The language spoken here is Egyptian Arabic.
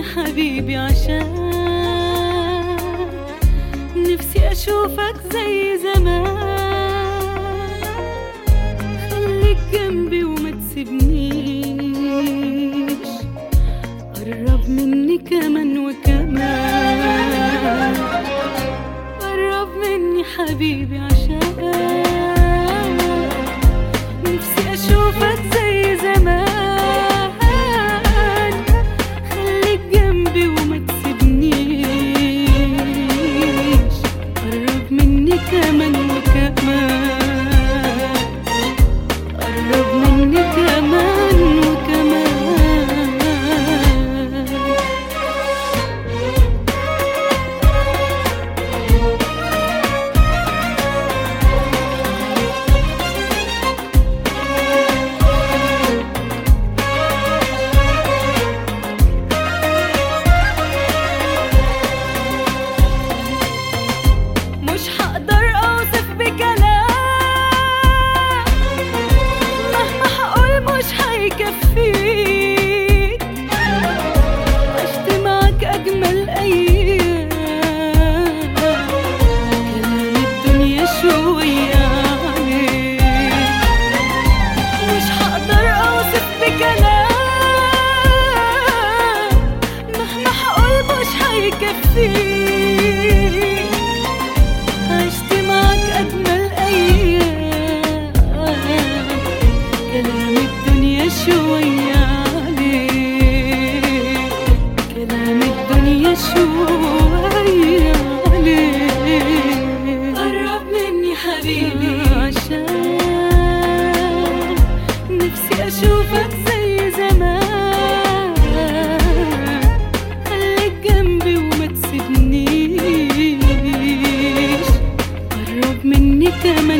حبيبي عشان نفسي أشوفك زي زمان خليك جنبي وما تسيبنيش قرب مني كمان وكمان قرب مني حبيبي عشان نفسي أشوفك زي زمان خليك جنبي وما تسيبنيش قرب مني كمان وكمان قرب مني كمان وكمان مش هقدر اوصف بكلام مهما هقول مش هيكفيك عشت معاك اجمل ايام كلام الدنيا شوية عليك مش هقدر اوصف بكلام مهما هقول مش هيكفيك عشت معك أجمل أيام كلام الدنيا شوية عليك كلام الدنيا شوية عليك قرب مني حبيبي عشان نفسي أشوفك زي زمان خليك جنبي وما تسيبنيش قرب مني كمان